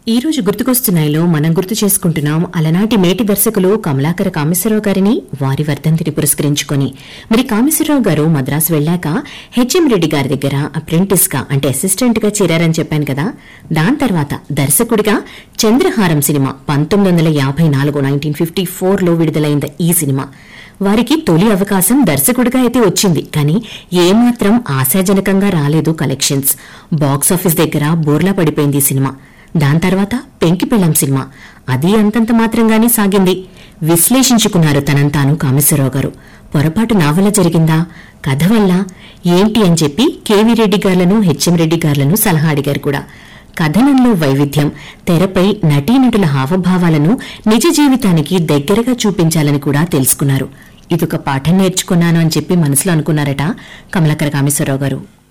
ఈ రోజు గుర్తుకొస్తున్నాయిలో మనం గుర్తు చేసుకుంటున్నాం అలనాటి మేటి దర్శకులు కమలాకర కామేశ్వరరావు గారిని వారి వర్ధంతిని పురస్కరించుకొని మరి కామేశ్వరరావు గారు మద్రాసు వెళ్ళాక హెచ్ఎం రెడ్డి గారి దగ్గర అప్రెంటిస్ గా అంటే అసిస్టెంట్ గా చేరారని చెప్పాను కదా దాని తర్వాత దర్శకుడిగా చంద్రహారం సినిమా పంతొమ్మిది వందల యాభై నాలుగు నైన్టీన్ ఫిఫ్టీ ఫోర్లో విడుదలైంది ఈ సినిమా వారికి తొలి అవకాశం దర్శకుడిగా అయితే వచ్చింది కానీ ఏమాత్రం ఆశాజనకంగా రాలేదు కలెక్షన్స్ బాక్సాఫీస్ దగ్గర బోర్లా పడిపోయింది ఈ సినిమా దాని తర్వాత పెంకి పెళ్ళం సినిమా అది అంతంత మాత్రంగానే సాగింది విశ్లేషించుకున్నారు తనంతాను కామేశ్వరరావు గారు పొరపాటు నా వల్ల జరిగిందా కథ వల్ల ఏంటి అని చెప్పి కేవీ రెడ్డి గారులను హెచ్ఎం రెడ్డి గారులను సలహా అడిగారు కూడా కథనంలో వైవిధ్యం తెరపై నటీనటుల హావభావాలను నిజ జీవితానికి దగ్గరగా చూపించాలని కూడా తెలుసుకున్నారు ఇదొక పాఠం నేర్చుకున్నాను అని చెప్పి మనసులో అనుకున్నారట కమలాకర కామేశ్వరరావు గారు